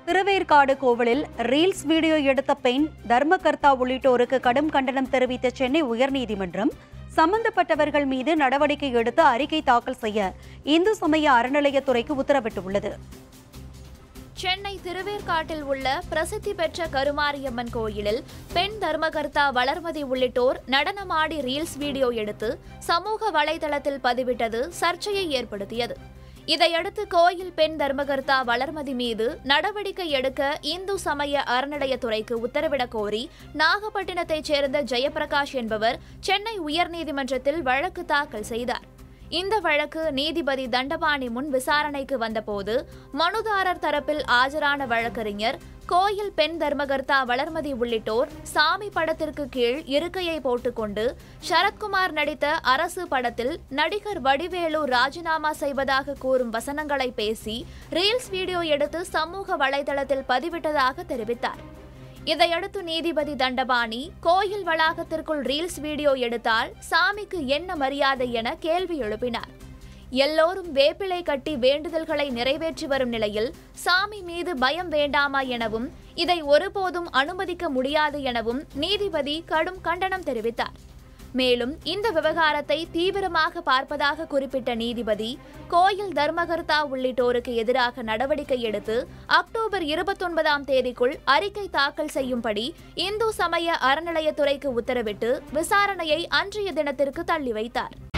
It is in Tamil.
திருவேற்காடு கோவிலில் ரீல்ஸ் வீடியோ எடுத்த பெண் தர்மகர்த்தா உள்ளிட்டோருக்கு கடும் கண்டனம் தெரிவித்த சென்னை உயர்நீதிமன்றம் சம்பந்தப்பட்டவர்கள் மீது நடவடிக்கை எடுத்து அறிக்கை தாக்கல் செய்ய இந்து சமய அறநிலையத்துறைக்கு உத்தரவிட்டுள்ளது சென்னை திருவேற்காட்டில் உள்ள பிரசித்தி பெற்ற கருமாரியம்மன் கோயிலில் பெண் தர்மகர்த்தா வளர்மதி உள்ளிட்டோர் நடனமாடி ரீல்ஸ் வீடியோ எடுத்து சமூக வலைதளத்தில் பதிவிட்டது சர்ச்சையை ஏற்படுத்தியது இதையடுத்து கோயில் பெண் தர்மகர்த்தா வளர்மதி மீது நடவடிக்கை எடுக்க இந்து சமய அறநிலையத்துறைக்கு உத்தரவிடக் கோரி நாகப்பட்டினத்தைச் சேர்ந்த ஜெயபிரகாஷ் என்பவர் சென்னை உயர்நீதிமன்றத்தில் வழக்கு தாக்கல் செய்தார் இந்த வழக்கு நீதிபதி தண்டபாணி முன் விசாரணைக்கு வந்தபோது மனுதாரர் தரப்பில் ஆஜரான வழக்கறிஞர் கோயில் பெண் தர்மகர்த்தா வளர்மதி உள்ளிட்டோர் சாமி படத்திற்கு கீழ் இருக்கையை போட்டுக்கொண்டு சரத்குமார் நடித்த அரசு படத்தில் நடிகர் வடிவேலு ராஜினாமா செய்வதாக கூறும் வசனங்களை பேசி ரீல்ஸ் வீடியோ எடுத்து சமூக வலைதளத்தில் பதிவிட்டதாக தெரிவித்தார் இதையடுத்து நீதிபதி தண்டபாணி கோயில் வளாகத்திற்குள் ரீல்ஸ் வீடியோ எடுத்தால் சாமிக்கு என்ன மரியாதை என கேள்வி எழுப்பினார் எல்லோரும் வேப்பிலை கட்டி வேண்டுதல்களை நிறைவேற்றி வரும் நிலையில் சாமி மீது பயம் வேண்டாமா எனவும் இதை ஒருபோதும் அனுமதிக்க முடியாது எனவும் நீதிபதி கடும் கண்டனம் தெரிவித்தார் மேலும் இந்த விவகாரத்தை தீவிரமாக பார்ப்பதாக குறிப்பிட்ட நீதிபதி கோயில் தர்மகர்த்தா உள்ளிட்டோருக்கு எதிராக நடவடிக்கை எடுத்து அக்டோபர் இருபத்தொன்பதாம் தேதிக்குள் அறிக்கை தாக்கல் செய்யும்படி இந்து சமய அறநிலையத்துறைக்கு உத்தரவிட்டு விசாரணையை அன்றைய தினத்திற்கு தள்ளி வைத்தார்